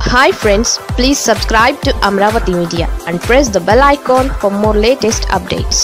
hi friends please subscribe to Amaravati media and press the bell icon for more latest updates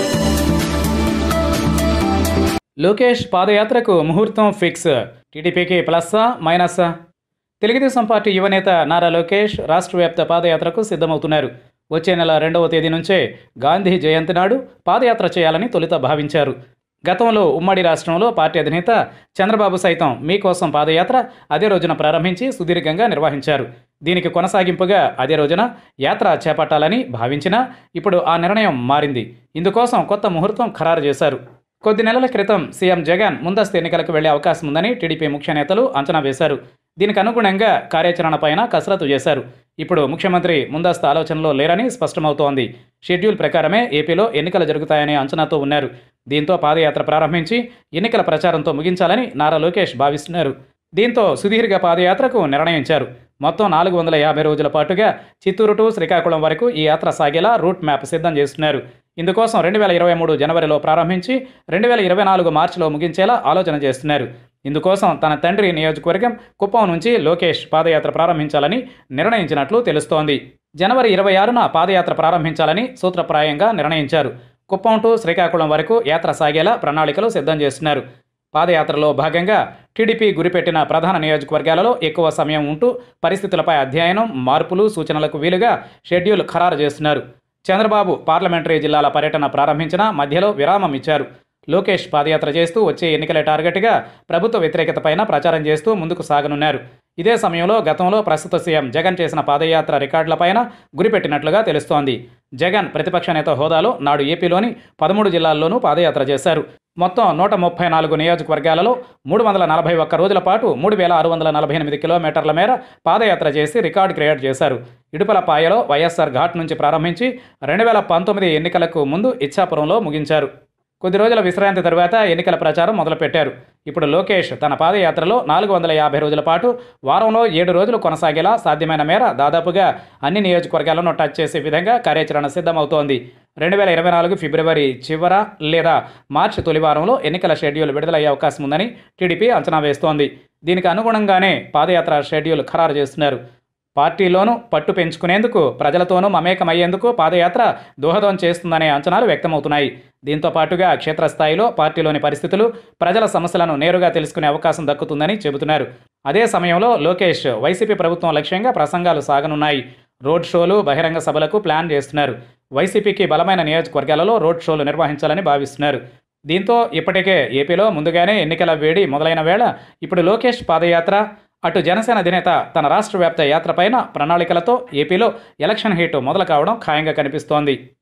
Lokesh పాదయాత్రకు ముహూర్తం fix టీడీపీకి ప్లస్సా మైనస్సా Telugu Desam party యువనేత నారా లోకేష్ రాష్ట్ర వ్యాప్త పాదయాత్రకు సిద్ధమవుతున్నారు వచ్చే నెల రెండవ తేదీ నుంచే గాంధీ జయంతి నాడు పాదయాత్ర చేయాలని తొలుత భావించారు గతంలో ఉమ్మడి రాష్ట్రంలో పార్టీ అధినేత చంద్రబాబు సైతం మీకోసం పాదయాత్ర అదే రోజున ప్రారంభించి సుదీర్ఘంగా నిర్వహించారు దీనికి కొనసాగింపుగా అదే రోజున యాత్ర చేపట్టాలని భావించినా ఇప్పుడు ఆ నిర్ణయం మారింది ఇందుకోసం కొత్త ముహూర్తం ఖరారు చేశారు కొద్ది నెలల క్రితం సీఎం జగన్ ముందస్తు ఎన్నికలకు వెళ్లే అవకాశం ఉందని టీడీపీ ముఖ్య నేతలు అంచనా వేశారు దీనికి అనుగుణంగా కార్యాచరణపైన కసరత్తు చేశారు ఇప్పుడు ముఖ్యమంత్రి ముందస్తు ఆలోచనలో లేరని స్పష్టమవుతోంది షెడ్యూల్ ప్రకారమే ఏపీలో ఎన్నికలు జరుగుతాయనే అంచనాతో ఉన్నారు దీంతో పాదయాత్ర ప్రారంభించి ఎన్నికల ప్రచారంతో ముగించాలని నారా లోకేష్ భావిస్తున్నారు దీంతో సుదీర్ఘ పాదయాత్రకు నిర్ణయించారు మొత్తం నాలుగు వందల యాభై రోజుల పాటుగా చిత్తూరు టు శ్రీకాకుళం వరకు ఈ యాత్ర సాగేలా రూట్ మ్యాప్ సిద్ధం చేస్తున్నారు ఇందుకోసం రెండు వేల ఇరవై మూడు జనవరిలో ప్రారంభించి రెండు వేల ఇరవై నాలుగు మార్చిలో ముగించేలా ఆలోచన చేస్తున్నారు ఇందుకోసం తన తండ్రి నియోజకవర్గం కుప్పం నుంచి లోకేష్ పాదయాత్ర ప్రారంభించాలని నిర్ణయించినట్లు తెలుస్తోంది జనవరి ఇరవై ఆరున పాదయాత్ర ప్రారంభించాలని సూత్రప్రాయంగా నిర్ణయించారు కుప్పం టు శ్రీకాకుళం వరకు యాత్ర సాగేలా ప్రణాళికలు సిద్ధం చేస్తున్నారు పాదయాత్రలో భాగంగా టీడీపీ గురిపెట్టిన ప్రధాన నియోజకవర్గాలలో ఎక్కువ సమయం ఉంటూ పరిస్థితులపై అధ్యయనం మార్పులు సూచనలకు వీలుగా షెడ్యూల్ ఖరారు చేస్తున్నారు చంద్రబాబు పార్లమెంటరీ జిల్లాల పర్యటన ప్రారంభించిన మధ్యలో విరామం ఇచ్చారు లోకేష్ పాదయాత్ర చేస్తూ వచ్చే ఎన్నికల టార్గెట్గా ప్రభుత్వ వ్యతిరేకతపైన ప్రచారం చేస్తూ ముందుకు సాగనున్నారు ఇదే సమయంలో గతంలో ప్రస్తుత సీఎం జగన్ చేసిన పాదయాత్ర రికార్డులపైన గురిపెట్టినట్లుగా తెలుస్తోంది జగన్ ప్రతిపక్ష నేత హోదాలో నాడు ఏపీలోని పదమూడు జిల్లాల్లోనూ పాదయాత్ర చేశారు మొత్తం నూట ముప్పై నాలుగు నియోజకవర్గాలలో మూడు వందల నలభై ఒక్క రోజుల పాటు మూడు వేల ఆరు వందల నలభై ఎనిమిది కిలోమీటర్ల మేర పాదయాత్ర చేసి రికార్డు క్రియేట్ చేశారు ఇడుపలపాయలో వైఎస్ఆర్ ఘాట్ నుంచి ప్రారంభించి రెండు వేల పంతొమ్మిది ఎన్నికలకు ముందు ఇచ్చాపురంలో ముగించారు కొద్ది రోజుల విశ్రాంతి తరువాత ఎన్నికల ప్రచారం మొదలుపెట్టారు ఇప్పుడు లోకేష్ తన పాదయాత్రలో నాలుగు వందల యాభై రోజుల పాటు వారంలో ఏడు రోజులు కొనసాగేలా సాధ్యమైన మేర దాదాపుగా అన్ని నియోజకవర్గాలను టచ్ చేసే విధంగా కార్యాచరణ సిద్ధమవుతోంది రెండు వేల ఇరవై నాలుగు ఫిబ్రవరి చివర లేదా మార్చి తొలి వారంలో ఎన్నికల షెడ్యూల్ విడుదలయ్యే అవకాశం ఉందని టీడీపీ అంచనా వేస్తోంది దీనికి అనుగుణంగానే పాదయాత్ర షెడ్యూల్ ఖరారు చేస్తున్నారు పార్టీలోనూ పట్టు పెంచుకునేందుకు ప్రజలతోనూ మమేకమయ్యేందుకు పాదయాత్ర దోహదం చేస్తుందనే అంచనాలు వ్యక్తమవుతున్నాయి దీంతో పాటుగా క్షేత్రస్థాయిలో పార్టీలోని పరిస్థితులు ప్రజల సమస్యలను నేరుగా తెలుసుకునే అవకాశం దక్కుతుందని చెబుతున్నారు అదే సమయంలో లోకేష్ వైసీపీ ప్రభుత్వం లక్ష్యంగా ప్రసంగాలు సాగనున్నాయి రోడ్ షోలు బహిరంగ సభలకు ప్లాన్ చేస్తున్నారు వైసీపీకి బలమైన నియోజకవర్గాలలో రోడ్ షోలు నిర్వహించాలని భావిస్తున్నారు దీంతో ఇప్పటికే ఏపీలో ముందుగానే ఎన్నికల వేడి మొదలైన వేళ ఇప్పుడు లోకేష్ పాదయాత్ర అటు జనసేన అధినేత తన రాష్ట్ర వ్యాప్త యాత్రపైన ప్రణాళికలతో ఏపీలో ఎలక్షన్ హీట్ మొదలు కావడం ఖాయంగా కనిపిస్తోంది